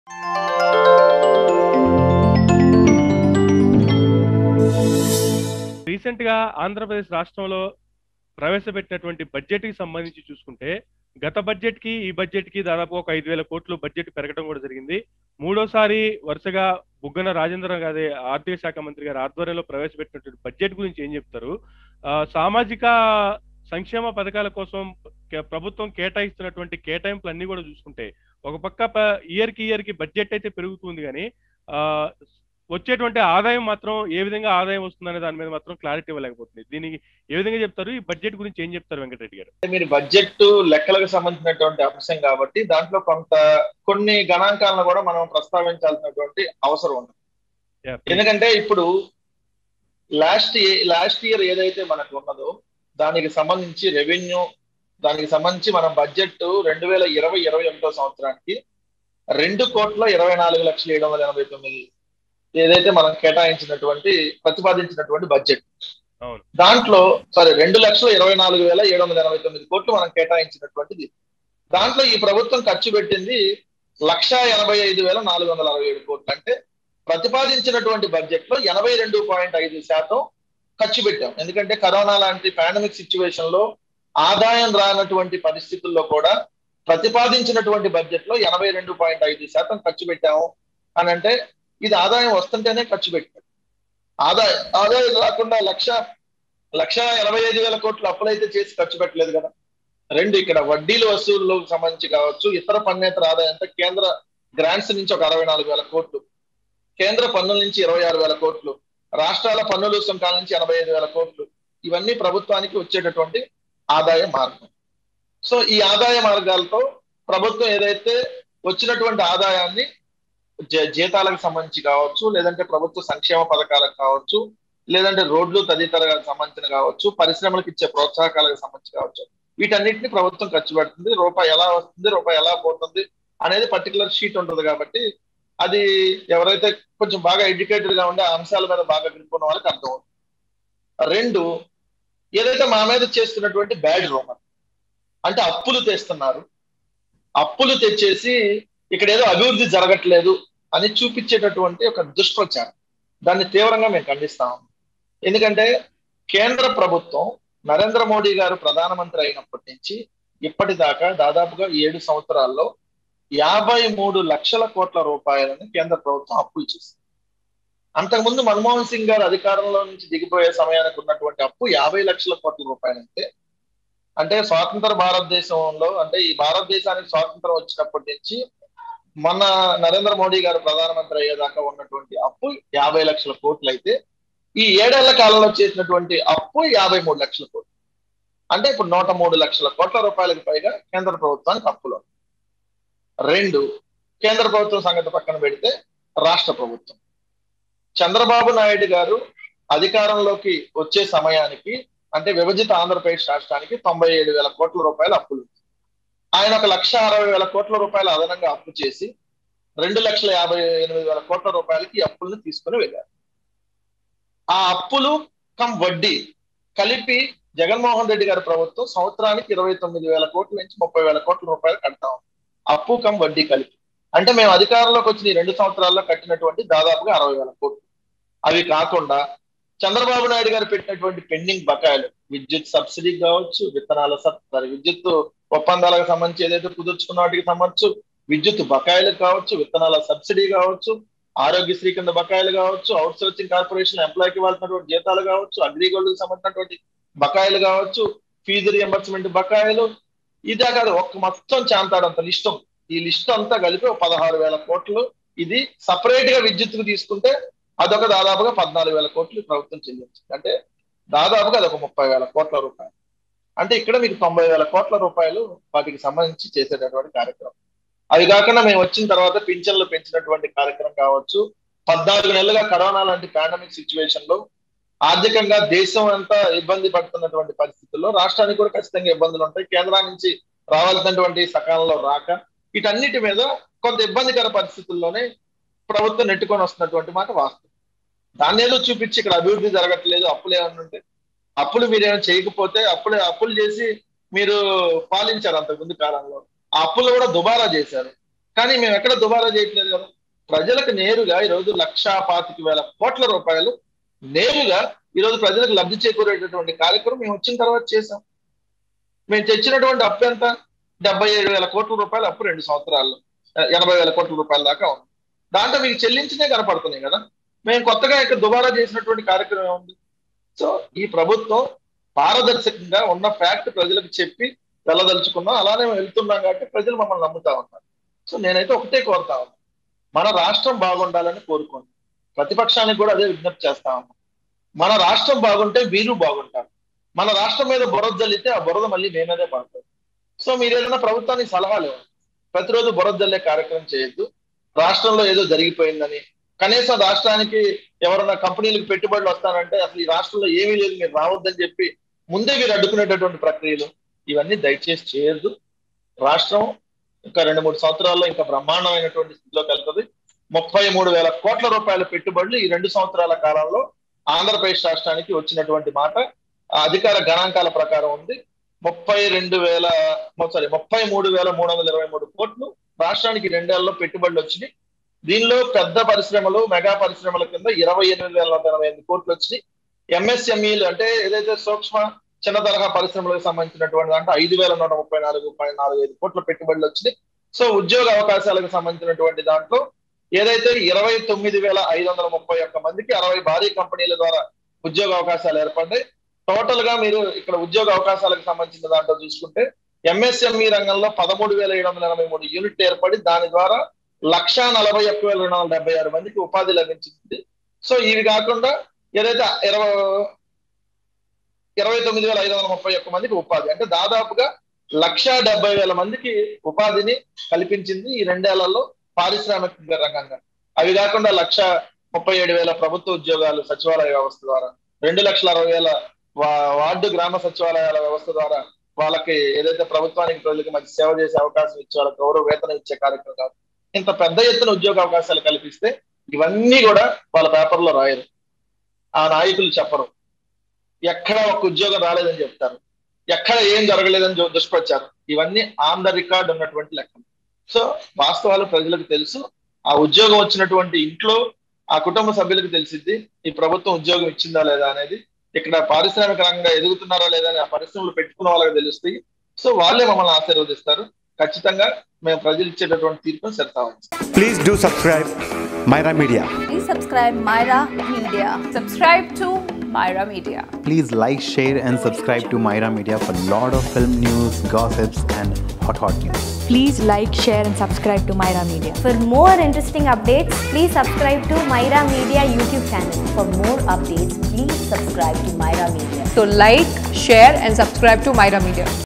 Recent గా ఆంధ్రప్రదేశ్ రాష్ట్రంలో ప్రవేశపెట్టినటువంటి బడ్జెట్ కి సంబంధించి చూసుకుంటే గత బడ్జెట్ కి ఈ బడ్జెట్ కి దాదాపు ఒక ఐదు వేల కోట్లు బడ్జెట్ పెరగడం కూడా జరిగింది మూడోసారి వరుసగా బుగ్గన రాజేంద్ర గారి ఆర్థిక శాఖ మంత్రి గారి ఆధ్వర్యంలో ప్రవేశపెట్టినటువంటి బడ్జెట్ గురించి ఏం చెప్తారు ఆ, సామాజిక సంక్షేమ పథకాల కోసం కే- ప్రభుత్వం కేటాయిస్తున్నటువంటి కేటాయింపులు అన్ని కూడా చూసుకుంటే ఒక పక్క ఇయర్ కి ఇయర్ కి బడ్జెట్ అయితే పెరుగుతుంది కానీ ఆ, వచ్చేటువంటి ఆదాయం మాత్రం ఏ విధంగా ఆదాయం వస్తుందనే దాని మీద మాత్రం క్లారిటీ ఇవ్వలేకపోతుంది దీనికి ఏ విధంగా చెప్తారు ఈ బడ్జెట్ గురించి ఏం చెప్తారు వెంకటరెడ్డి గారు అంటే మీరు బడ్జెట్ లెక్కలకు సంబంధించినటువంటి అంశం కాబట్టి దాంట్లో కొంత కొన్ని గణాంకాలను కూడా మనం ప్రస్తావించాల్సినటువంటి అవసరం ఉంది Yeah, please. ఎందుకంటే ఇప్పుడు లాస్ట్ లాస్ట్ ఇయర్ ఏదైతే మనకు ఉన్నదో దానికి సంబంధించి రెవెన్యూ దానికి సంబంధించి మనం బడ్జెట్ రెండు వేల ఇరవై ఇరవై ఒకటో సంవత్సరానికి రెండు కోట్ల ఇరవై నాలుగు లక్షల ఏడు వందల ఎనభై తొమ్మిది ఏదైతే మనం కేటాయించినటువంటి ప్రతిపాదించినటువంటి బడ్జెట్ అవును. దాంట్లో సారీ రెండు లక్షల ఇరవై నాలుగు వేల ఏడు వందల ఎనభై తొమ్మిది కోట్లు మనం కేటాయించినటువంటిది దాంట్లో ఈ ప్రభుత్వం ఖర్చు పెట్టింది లక్ష ఎనభై ఐదు వేల నాలుగు వందల అరవై ఏడు కోట్లు అంటే ప్రతిపాదించినటువంటి బడ్జెట్ లో ఎనభై రెండు పాయింట్ ఐదు శాతం ఖర్చు పెట్టాం ఎందుకంటే కరోనా లాంటి పాండమిక్ సిచ్యువేషన్ లో ఆదాయం రానటువంటి పరిస్థితుల్లో కూడా ప్రతిపాదించినటువంటి బడ్జెట్ లో ఎనభై రెండు పాయింట్ ఐదు శాతం ఖర్చు పెట్టాము అని అంటే ఇది ఆదాయం వస్తుంటేనే ఖర్చు పెట్టాం ఆదాయం ఆదాయం రాకుండా లక్ష లక్ష ఎనభై ఐదు వేల కోట్లు అప్పులైతే చేసి ఖర్చు పెట్టలేదు కదా రెండు ఇక్కడ వడ్డీల వసూళ్లకు సంబంధించి కావచ్చు ఇతర పన్నేతర ఆదాయంతో కేంద్ర గ్రాంట్స్ నుంచి ఒక అరవై నాలుగు వేల కోట్లు కేంద్ర పన్నుల నుంచి ఇరవై ఆరు వేల కోట్లు రాష్ట్రాల పన్నులు సుంకాల నుంచి ఎనభై ఐదు వేల కోట్లు ఇవన్నీ ప్రభుత్వానికి వచ్చేటటువంటి ఆదాయ మార్గం సో ఈ ఆదాయ మార్గాలతో ప్రభుత్వం ఏదైతే వచ్చినటువంటి ఆదాయాన్ని జ- జీతాలకు సంబంధించి కావచ్చు లేదంటే ప్రభుత్వ సంక్షేమ పథకాలకు కావచ్చు లేదంటే రోడ్లు తదితరాలకు సంబంధించిన కావచ్చు పరిశ్రమలకు ఇచ్చే ప్రోత్సాహకాలకు సంబంధించి కావచ్చు వీటన్నిటిని ప్రభుత్వం ఖర్చు పెడుతుంది రూపాయి ఎలా వస్తుంది రూపాయి ఎలా పోతుంది అనేది పర్టికులర్ షీట్ ఉంటుంది కాబట్టి అది ఎవరైతే కొంచెం బాగా ఎడ్యుకేటెడ్ గా ఉండే ఆ అంశాల మీద బాగా గ్రిప్ వాళ్ళకి అర్థం అవుతుంది రెండు ఏదైతే మా మీద చేస్తున్నటువంటి బ్యాడ్ రూమర్ అంటే అప్పులు తెస్తున్నారు అప్పులు తెచ్చేసి ఇక్కడ ఏదో అభివృద్ధి జరగట్లేదు అని చూపించేటటువంటి ఒక దుష్ప్రచారం దాన్ని తీవ్రంగా మేము ఖండిస్తాం ఎందుకంటే కేంద్ర ప్రభుత్వం నరేంద్ర మోడీ గారు ప్రధానమంత్రి అయినప్పటి నుంచి ఇప్పటిదాకా దాదాపుగా ఏడు సంవత్సరాల్లో యాభై మూడు లక్షల కోట్ల రూపాయలను కేంద్ర ప్రభుత్వం అప్పులు చేసింది అంతకుముందు మన్మోహన్ సింగ్ గారు అధికారంలో నుంచి దిగిపోయే సమయానికి ఉన్నటువంటి అప్పు యాభై లక్షల కోట్ల రూపాయలంటే అంటే స్వాతంత్ర భారతదేశంలో అంటే ఈ భారతదేశానికి స్వాతంత్రం వచ్చినప్పటి నుంచి మన నరేంద్ర మోడీ గారు ప్రధానమంత్రి అయ్యేదాకా ఉన్నటువంటి అప్పు యాభై లక్షల కోట్లు అయితే ఈ ఏడేళ్ల కాలంలో చేసినటువంటి అప్పు యాభై మూడు లక్షల కోట్లు అంటే ఇప్పుడు నూట మూడు లక్షల కోట్ల రూపాయలకు పైగా కేంద్ర ప్రభుత్వానికి అప్పులు ఉన్నాయి. రెండు కేంద్ర ప్రభుత్వం సంగతి పక్కన పెడితే రాష్ట్ర ప్రభుత్వం చంద్రబాబు నాయుడు గారు అధికారంలోకి వచ్చే సమయానికి అంటే విభజిత ఆంధ్రప్రదేశ్ రాష్ట్రానికి తొంభై ఏడు వేల కోట్ల రూపాయల అప్పులు ఆయన ఒక లక్ష అరవై వేల కోట్ల రూపాయలు అదనంగా అప్పు చేసి రెండు లక్షల యాభై ఎనిమిది వేల కోట్ల రూపాయలకి ఈ అప్పులను తీసుకుని వెళ్ళారు ఆ అప్పులు కమ్ వడ్డీ కలిపి జగన్మోహన్ రెడ్డి గారి ప్రభుత్వం సంవత్సరానికి ఇరవై తొమ్మిది వేల కోట్ల నుంచి ముప్పై వేల కోట్ల రూపాయలు కడతాం అప్పు కమ్ వడ్డీ కలిపి అంటే మేము అధికారంలోకి వచ్చిన ఈ రెండు సంవత్సరాల్లో కట్టినటువంటి దాదాపుగా అరవై వేల కోట్లు అవి కాకుండా చంద్రబాబు నాయుడు గారు పెట్టినటువంటి పెండింగ్ బకాయిలు విద్యుత్ సబ్సిడీ కావచ్చు విత్తనాల సబ్ సారీ విద్యుత్ ఒప్పందాలకు సంబంధించి ఏదైతే కుదుర్చుకున్న వాటికి సంబంధించి విద్యుత్ బకాయిలు కావచ్చు విత్తనాల సబ్సిడీ కావచ్చు ఆరోగ్యశ్రీ కింద బకాయిలు కావచ్చు అవుట్ సోర్సింగ్ కార్పొరేషన్ ఎంప్లాయ్కి ఇవ్వాల్సినటువంటి జీతాలు కావచ్చు అగ్రిగోల్డ్కి సంబంధించినటువంటి బకాయిలు కావచ్చు ఫీజు రియంబర్స్మెంట్ బకాయిలు ఇదే కాదు ఒక్క మొత్తం చాంతాడంత లిస్ట్ ఉంది. ఈ లిస్ట్ అంతా కలిపి ఒక పదహారు వేల కోట్లు ఇది సపరేట్ గా విద్యుత్కు తీసుకుంటే అదొక దాదాపుగా పద్నాలుగు వేల కోట్లు ఈ ప్రభుత్వం చెల్లించింది అంటే దాదాపుగా అదొక ముప్పై వేల కోట్ల రూపాయలు అంటే ఇక్కడ మీకు తొంభై వేల కోట్ల రూపాయలు వాటికి సంబంధించి చేసేటటువంటి కార్యక్రమం అవి కాకుండా మేము వచ్చిన తర్వాత పింఛన్లు పెంచినటువంటి కార్యక్రమం కావచ్చు పద్నాలుగు నెలలుగా కరోనా లాంటి పాండమిక్ సిచ్యువేషన్ లో ఆర్థికంగా దేశం అంతా ఇబ్బంది పడుతున్నటువంటి పరిస్థితుల్లో రాష్ట్రానికి కూడా ఖచ్చితంగా ఇబ్బందులు ఉంటాయి కేంద్రం నుంచి రావాల్సినటువంటి సకాలంలో రాక వీటన్నిటి మీద కొంత ఇబ్బందికర పరిస్థితుల్లోనే ప్రభుత్వం నెట్టుకొని వస్తున్నటువంటి మాట వాస్తవం దాన్ని ఏదో చూపించి ఇక్కడ అభివృద్ధి జరగట్లేదు అప్పులు ఏమన్నా ఉంటే అప్పులు మీరేమైనా చేయకపోతే అప్పులు అప్పులు చేసి మీరు పాలించారు అంతకు ముందు కాలంలో ఆ అప్పులు కూడా దుబారా చేశారు కానీ మేము ఎక్కడ దుబారా చేయట్లేదు కదా ప్రజలకు నేరుగా ఈరోజు లక్షా పాతిక వేల కోట్ల రూపాయలు నేరుగా ఈరోజు ప్రజలకు లబ్ధి చేకూరేటటువంటి కార్యక్రమం మేము వచ్చిన తర్వాత చేసాం మేము తెచ్చినటువంటి అప్పు ఎంత డెబ్బై ఏడు వేల కోట్ల రూపాయలు అప్పు రెండు సంవత్సరాల్లో ఎనభై వేల కోట్ల రూపాయల దాకా ఉంది దాంట్లో మీకు చెల్లించినే కనపడుతున్నాయి కదా మేము కొత్తగా ఇక్కడ దుబారా చేసినటువంటి కార్యక్రమం ఏముంది సో ఈ ప్రభుత్వం పారదర్శకంగా ఉన్న ఫ్యాక్ట్ ప్రజలకు చెప్పి వెళ్ళదలుచుకున్నాం అలానే మేము వెళ్తున్నాం కాబట్టి ప్రజలు మమ్మల్ని నమ్ముతా ఉన్నారు సో నేనైతే ఒకటే కోరుతా ఉన్నాను మన రాష్ట్రం బాగుండాలని కోరుకోండి ప్రతిపక్షానికి కూడా అదే విజ్ఞప్తి చేస్తా ఉన్నాం మన రాష్ట్రం బాగుంటే వీరు బాగుంటారు మన రాష్ట్రం మీద బురద జల్లితే ఆ బురద మళ్ళీ మేమేదే పడుతుంది సో మీరు ఏదైనా ప్రభుత్వానికి సలహాలు ఇవ్వండి ప్రతిరోజు బురద జల్లే కార్యక్రమం చేయొద్దు రాష్ట్రంలో ఏదో జరిగిపోయిందని కనీసం రాష్ట్రానికి ఎవరైనా కంపెనీలకు పెట్టుబడులు వస్తానంటే అసలు ఈ రాష్ట్రంలో ఏమీ లేదు మీరు రావద్దని చెప్పి ముందే మీరు అడ్డుకునేటటువంటి ప్రక్రియలు ఇవన్నీ దయచేసి చేయొద్దు రాష్ట్రం ఇంకా రెండు మూడు సంవత్సరాల్లో ఇంకా బ్రహ్మాండమైనటువంటి స్థితిలోకి వెళ్తుంది ముప్పై మూడు వేల కోట్ల రూపాయల పెట్టుబడులు ఈ రెండు సంవత్సరాల కాలంలో ఆంధ్రప్రదేశ్ రాష్ట్రానికి వచ్చినటువంటి మాట ఆ అధికార గణాంకాల ప్రకారం ఉంది ముప్పై రెండు వేల సారీ ముప్పై మూడు వేల మూడు వందల ఇరవై మూడు కోట్లు రాష్ట్రానికి రెండేళ్లలో పెట్టుబడులు వచ్చినాయి దీనిలో పెద్ద పరిశ్రమలు మెగా పరిశ్రమల కింద ఇరవై ఎనిమిది వేల నూట ఎనభై ఎనిమిది కోట్లు వచ్చినాయి ఎంఎస్ఎంఈలు అంటే ఏదైతే సూక్ష్మ చిన్న తరహా పరిశ్రమలకు సంబంధించినటువంటి దాంట్లో ఐదు వేల నూట ముప్పై నాలుగు పాయింట్ నాలుగు ఐదు కోట్ల పెట్టుబడులు వచ్చినాయి సో ఉద్యోగ అవకాశాలకు సంబంధించినటువంటి దాంట్లో ఏదైతే ఇరవై తొమ్మిది వేల ఐదు వందల ముప్పై ఒక్క మందికి అరవై భారీ కంపెనీల ద్వారా ఉద్యోగ అవకాశాలు ఏర్పడ్డాయి టోటల్ గా మీరు ఇక్కడ ఉద్యోగ అవకాశాలకు సంబంధించిన దాంట్లో చూసుకుంటే ఎంఎస్ఎంఈ రంగంలో పదమూడు వేల ఏడు వందల ఎనభై మూడు యూనిట్లు ఏర్పడి దాని ద్వారా లక్షా నలభై ఒక్క వేల రెండు వందల డెబ్బై ఆరు మందికి ఉపాధి లభించింది సో ఇవి కాకుండా ఏదైతే ఇరవై ఇరవై తొమ్మిది వేల ఐదు వందల ముప్పై ఒక్క మందికి ఉపాధి అంటే దాదాపుగా లక్షా డెబ్బై వేల మందికి ఉపాధిని కల్పించింది ఈ రెండేళ్లలో పారిశ్రామిక రంగంగా అవి కాకుండా లక్ష ముప్పై ఏడు వేల ప్రభుత్వ ఉద్యోగాలు సచివాలయ వ్యవస్థ ద్వారా రెండు లక్షల అరవై వేల వార్డు గ్రామ సచివాలయాల వ్యవస్థ ద్వారా వాళ్ళకి ఏదైతే ప్రభుత్వానికి ప్రజలకు మంచి సేవ చేసే అవకాశం ఇచ్చే వాళ్ళకి గౌరవ వేతనం ఇచ్చే కార్యక్రమం కాదు ఇంత పెద్ద ఎత్తున ఉద్యోగ అవకాశాలు కల్పిస్తే ఇవన్నీ కూడా వాళ్ళ పేపర్లో రాయరు ఆ నాయకులు చెప్పరు ఎక్కడ ఒక ఉద్యోగం రాలేదని చెప్తారు ఎక్కడ ఏం జరగలేదని దుష్ప్రచారం ఇవన్నీ ఆన్ ద రికార్డ్ ఉన్నటువంటి లెక్కలు సో వాస్తవాలు ప్రజలకు తెలుసు ఆ ఉద్యోగం వచ్చినటువంటి ఇంట్లో ఆ కుటుంబ సభ్యులకు తెలిసిద్ది ఈ ప్రభుత్వం ఉద్యోగం ఇచ్చిందా లేదా అనేది ఇక్కడ పారిశ్రామిక రంగంగా ఎదుగుతున్నారా లేదా అని ఆ పరిశ్రమలు పెట్టుకున్న వాళ్ళకి తెలుస్తాయి సో వాళ్ళే మమ్మల్ని ఆశీర్వదిస్తారు ఖచ్చితంగా మేము ప్రజలు ఇచ్చేటటువంటి తీర్పును సరితాం Please do subscribe Myra Media. Please subscribe Myra Media. Subscribe to Myra Media. Please like, share, and subscribe to Myra Media for lot of film news, gossips, and hot hot news. Please like, share, and subscribe to Myra Media. For more interesting updates, please subscribe to Myra Media YouTube channel. For more updates, please subscribe to Myra Media. So like, share and subscribe to Myra Media.